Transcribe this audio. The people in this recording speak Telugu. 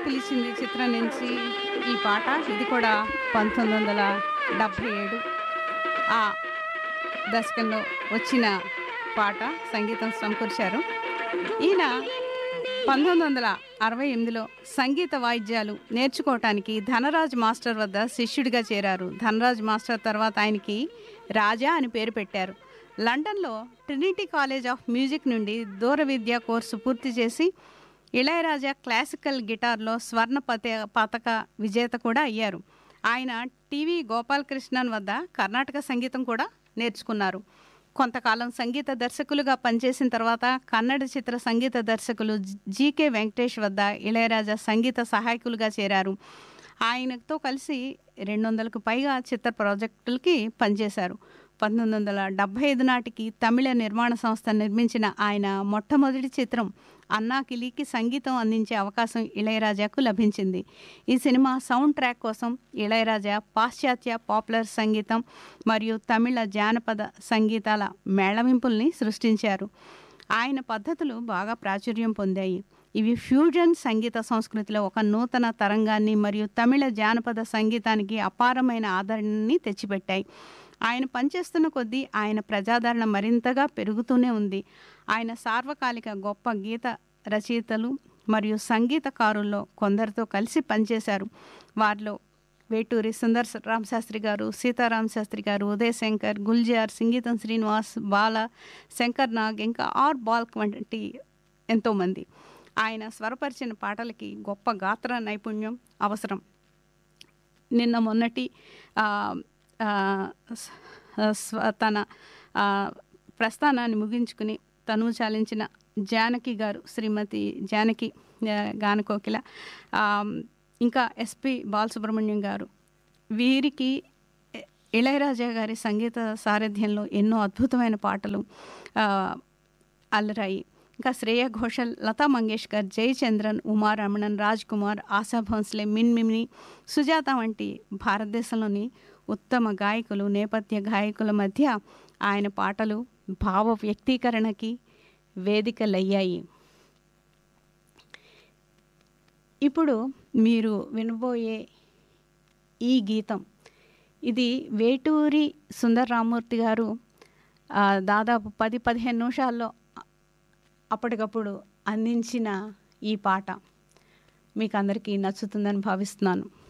పిలిచింది చిత్రం నుంచి ఈ పాట ఇది కూడా పంతొమ్మిది వందల డెబ్భై ఏడు ఆ దశకంలో వచ్చిన పాట సంగీతం సమకూర్చారు ఈయన పంతొమ్మిది వందల అరవై ఎనిమిదిలో సంగీత వాయిద్యాలు నేర్చుకోవటానికి ధనరాజ్ మాస్టర్ వద్ద శిష్యుడిగా చేరారు ధనరాజ్ మాస్టర్ తర్వాత ఆయనకి రాజా అని పేరు పెట్టారు లండన్లో ట్రినిటీ కాలేజ్ ఆఫ్ మ్యూజిక్ నుండి దూర విద్యా కోర్సు పూర్తి చేసి ఇళయరాజా క్లాసికల్ గిటార్లో స్వర్ణ పత పతక విజేత కూడా అయ్యారు ఆయన టీవీ గోపాలకృష్ణన్ వద్ద కర్ణాటక సంగీతం కూడా నేర్చుకున్నారు కొంతకాలం సంగీత దర్శకులుగా పనిచేసిన తర్వాత కన్నడ చిత్ర సంగీత దర్శకులు జీకే వెంకటేష్ వద్ద ఇళయరాజా సంగీత సహాయకులుగా చేరారు ఆయనతో కలిసి రెండు వందలకు పైగా చిత్ర ప్రాజెక్టులకి పనిచేశారు పంతొమ్మిది వందల డెబ్భై ఐదు నాటికి తమిళ నిర్మాణ సంస్థ నిర్మించిన ఆయన మొట్టమొదటి చిత్రం అన్నాకిలికి సంగీతం అందించే అవకాశం ఇళయరాజాకు లభించింది ఈ సినిమా సౌండ్ ట్రాక్ కోసం ఇళయరాజా పాశ్చాత్య పాపులర్ సంగీతం మరియు తమిళ జానపద సంగీతాల మేళవింపుల్ని సృష్టించారు ఆయన పద్ధతులు బాగా ప్రాచుర్యం పొందాయి ఇవి ఫ్యూజన్ సంగీత సంస్కృతిలో ఒక నూతన తరంగాన్ని మరియు తమిళ జానపద సంగీతానికి అపారమైన ఆదరణని తెచ్చిపెట్టాయి ఆయన పనిచేస్తున్న కొద్దీ ఆయన ప్రజాదరణ మరింతగా పెరుగుతూనే ఉంది ఆయన సార్వకాలిక గొప్ప గీత రచయితలు మరియు సంగీతకారుల్లో కొందరితో కలిసి పనిచేశారు వారిలో వేటూరి సుందర్ రామశాస్త్రి గారు సీతారాం శాస్త్రి గారు ఉదయ్ శంకర్ గుల్జార్ సంగీతం శ్రీనివాస్ బాల శంకర్ నాగ్ ఇంకా ఆర్ బాల్క్ వంటి ఎంతోమంది ఆయన స్వరపరిచిన పాటలకి గొప్ప గాత్ర నైపుణ్యం అవసరం నిన్న మొన్నటి ఆ, ఆ, స్వ- తన ఆ, ప్రస్థానాన్ని ముగించుకుని తను చాలించిన జానకి గారు శ్రీమతి జానకి ఆ, గానకోకిల ఆ, ఇంకా ఎస్పి బాలసుబ్రహ్మణ్యం గారు వీరికి ఇ- ఇళయరాజా గారి సంగీత సారథ్యంలో ఎన్నో అద్భుతమైన పాటలు ఆ, అల్లరాయి ఇంకా శ్రేయ ఘోషల్ లతా మంగేష్కర్ జయచంద్రన్ ఉమారమణన్ రాజ్ కుమార్ ఆశా భోన్స్లే మిన్మిని సుజాత వంటి భారతదేశంలోని ఉత్తమ గాయకులు నేపథ్య గాయకుల మధ్య ఆయన పాటలు భావ వ్యక్తీకరణకి వేదికలయ్యాయి ఇప్పుడు మీరు వినబోయే ఈ గీతం ఇది వేటూరి సుందర్ రామూర్తి గారు ఆ, దాదాపు పది పదిహేను నిమిషాల్లో అప్పటికప్పుడు అందించిన ఈ పాట మీకు అందరికీ నచ్చుతుందని భావిస్తున్నాను